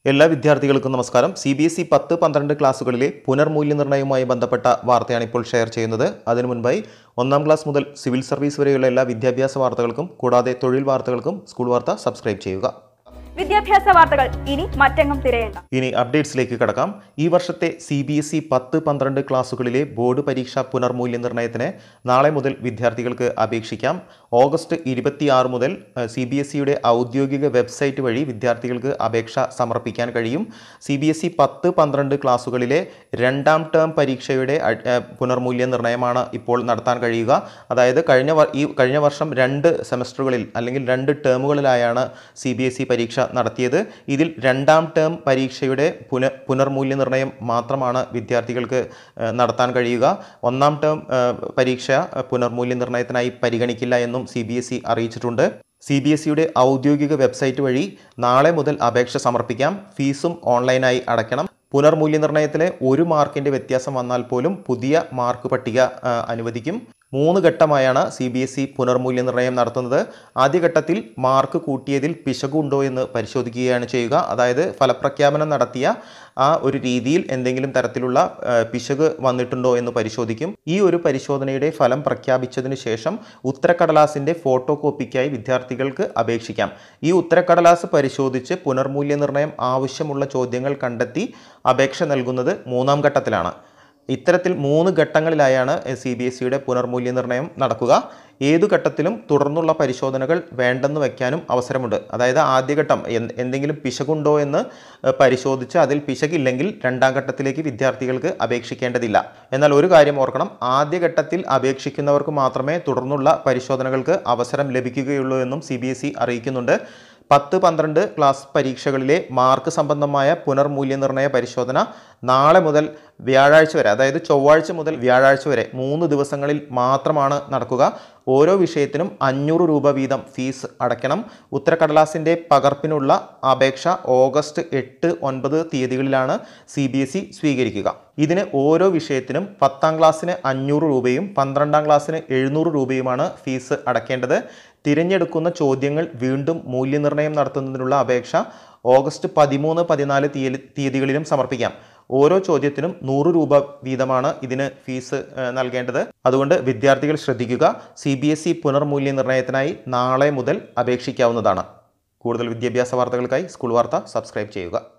എല്ലാ വിദ്യാർത്ഥികൾക്കും നമസ്കാരം സി ബി എസ് ഇ പത്ത് പന്ത്രണ്ട് ക്ലാസ്സുകളിലെ പുനർമൂല്യനിർണ്ണയവുമായി ബന്ധപ്പെട്ട വാർത്തയാണ് ഇപ്പോൾ ഷെയർ ചെയ്യുന്നത് അതിനു മുൻപായി ഒന്നാം ക്ലാസ് മുതൽ സിവിൽ സർവീസ് വരെയുള്ള എല്ലാ വിദ്യാഭ്യാസ വാർത്തകൾക്കും കൂടാതെ തൊഴിൽ വാർത്തകൾക്കും സ്കൂൾ വാർത്ത സബ്സ്ക്രൈബ് ചെയ്യുക വിദ്യാഭ്യാസ വാർത്തകൾ ഇനി മറ്റെങ്ങും തിരയേണ്ട ഇനി അപ്ഡേറ്റ്സിലേക്ക് കടക്കാം ഈ വർഷത്തെ സി ബി എസ് ഇ പത്ത് പന്ത്രണ്ട് ക്ലാസ്സുകളിലെ ബോർഡ് പരീക്ഷാ പുനർമൂല്യനിർണ്ണയത്തിന് നാളെ മുതൽ വിദ്യാർത്ഥികൾക്ക് അപേക്ഷിക്കാം ഓഗസ്റ്റ് ഇരുപത്തിയാറ് മുതൽ സി ബി എസ് ഇയുടെ ഔദ്യോഗിക വെബ്സൈറ്റ് വഴി വിദ്യാർത്ഥികൾക്ക് അപേക്ഷ സമർപ്പിക്കാൻ കഴിയും സി ബി എസ് ഇ പത്ത് പന്ത്രണ്ട് ക്ലാസ്സുകളിലെ രണ്ടാം ടേം പരീക്ഷയുടെ അ- ഏ, പുനർമൂല്യനിർണ്ണയമാണ് ഇപ്പോൾ നടത്താൻ കഴിയുക അതായത് കഴിഞ്ഞ വ- ഈ കഴിഞ്ഞ വർഷം രണ്ട് സെമസ്റ്ററുകളിൽ അല്ലെങ്കിൽ രണ്ട് ടേമുകളിലായാണ് സി ബി എസ് ഇ പരീക്ഷ നടത്തിയത് ഇതിൽ രണ്ടാം ടേം പരീക്ഷയുടെ പുന പുനർമൂല്യനിർണ്ണയം മാത്രമാണ് വിദ്യാർത്ഥികൾക്ക് ഏഹ്, നടത്താൻ കഴിയുക ഒന്നാം ടേം ഏഹ്, പരീക്ഷ ഏഹ്, പുനർമൂല്യനിർണ്ണയത്തിനായി പരിഗണിക്കില്ല എന്നും സി ബി എസ് ഇ അറിയിച്ചിട്ടുണ്ട് സി ബി എസ് ഇയുടെ ഔദ്യോഗിക വെബ്സൈറ്റ് വഴി നാളെ മുതൽ അപേക്ഷ സമർപ്പിക്കാം ഫീസും ഓൺലൈനായി അടയ്ക്കണം പുനർമൂല്യനിർണ്ണയത്തിലെ ഒരു മാർക്കിൻ്റെ വ്യത്യാസം വന്നാൽ പോലും പുതിയ മാർക്ക് പട്ടിക ആ, അനുവദിക്കും മൂന്ന് ഘട്ടമായാണ് സി ബി എസ് ഇ പുനർമൂല്യനിർണ്ണയം നടത്തുന്നത് ആദ്യഘട്ടത്തിൽ മാർക്ക് കൂട്ടിയതിൽ പിശകുണ്ടോ എന്ന് പരിശോധിക്കുകയാണ് ചെയ്യുക അതായത് ഫലപ്രഖ്യാപനം നടത്തിയ ആ ഒരു രീതിയിൽ എന്തെങ്കിലും തരത്തിലുള്ള ആ, പിശക് വന്നിട്ടുണ്ടോ എന്ന് പരിശോധിക്കും ഈ ഒരു പരിശോധനയുടെ ഫലം പ്രഖ്യാപിച്ചതിന് ശേഷം ഉത്തരക്കടലാസിൻ്റെ ഫോട്ടോ കോപ്പിക്കായി വിദ്യാർത്ഥികൾക്ക് അപേക്ഷിക്കാം ഈ ഉത്തരക്കടലാസ് പരിശോധിച്ച് പുനർമൂല്യനിർണ്ണയം ആവശ്യമുള്ള ചോദ്യങ്ങൾ കണ്ടെത്തി അപേക്ഷ നൽകുന്നത് മൂന്നാം ഘട്ടത്തിലാണ് ഇത്തരത്തിൽ മൂന്ന് ഘട്ടങ്ങളിലായാണ് സി ബി എസ് സിയുടെ പുനർമൂല്യനിർണ്ണയം നടക്കുക ഏതു ഘട്ടത്തിലും തുടർന്നുള്ള പരിശോധനകൾ വേണ്ടെന്ന് വയ്ക്കാനും അവസരമുണ്ട് അതായത് ആദ്യഘട്ടം എന്ത് എന്തെങ്കിലും പിശകുണ്ടോ എന്ന് ഏഹ്, പരിശോധിച്ച് അതിൽ പിശകില്ലെങ്കിൽ രണ്ടാം ഘട്ടത്തിലേക്ക് വിദ്യാർത്ഥികൾക്ക് അപേക്ഷിക്കേണ്ടതില്ല എന്നാൽ ഒരു കാര്യം ഓർക്കണം ആദ്യഘട്ടത്തിൽ അപേക്ഷിക്കുന്നവർക്ക് മാത്രമേ തുടർന്നുള്ള പരിശോധനകൾക്ക് അവസരം ലഭിക്കുകയുള്ളൂ എന്നും സി ബി എസ് ഇ അറിയിക്കുന്നുണ്ട് പത്ത് പന്ത്രണ്ട് ക്ലാസ് പരീക്ഷകളിലെ മാർക്ക് സംബന്ധമായ പുനർമൂല്യനിർണ്ണയ പരിശോധന നാളെ മുതൽ വ്യാഴാഴ്ച വരെ അതായത് ചൊവ്വാഴ്ച മുതൽ വ്യാഴാഴ്ച വരെ മൂന്ന് ദിവസങ്ങളിൽ മാത്രമാണ് നടക്കുക ഓരോ വിഷയത്തിനും അഞ്ഞൂറ് രൂപ വീതം ഫീസ് അടയ്ക്കണം ഉത്തരക്കടലാസിൻ്റെ പകർപ്പിനുള്ള അപേക്ഷ ഓഗസ്റ്റ് എട്ട് ഒൻപത് തീയതികളിലാണ് സി ബി എസ് ഇ സ്വീകരിക്കുക ഇതിന് ഓരോ വിഷയത്തിനും പത്താം ക്ലാസ്സിന് അഞ്ഞൂറ് രൂപയും പന്ത്രണ്ടാം ക്ലാസ്സിന് എഴുന്നൂറ് രൂപയുമാണ് ഫീസ് അടയ്ക്കേണ്ടത് തിരഞ്ഞെടുക്കുന്ന ചോദ്യങ്ങൾ വീണ്ടും മൂല്യനിർണ്ണയം നടത്തുന്നതിനുള്ള അപേക്ഷ ഓഗസ്റ്റ് പതിമൂന്ന് പതിനാല് തീയതി തീയതികളിലും സമർപ്പിക്കാം ഓരോ ചോദ്യത്തിനും നൂറ് രൂപ വീതമാണ് ഇതിന് ഫീസ് ഏഹ്, നൽകേണ്ടത് അതുകൊണ്ട് വിദ്യാർത്ഥികൾ ശ്രദ്ധിക്കുക സി ബി എസ് ഇ പുനർമൂല്യനിർണ്ണയത്തിനായി നാളെ മുതൽ അപേക്ഷിക്കാവുന്നതാണ് കൂടുതൽ വിദ്യാഭ്യാസ വാർത്തകൾക്കായി സ്കൂൾ വാർത്ത സബ്സ്ക്രൈബ് ചെയ്യുക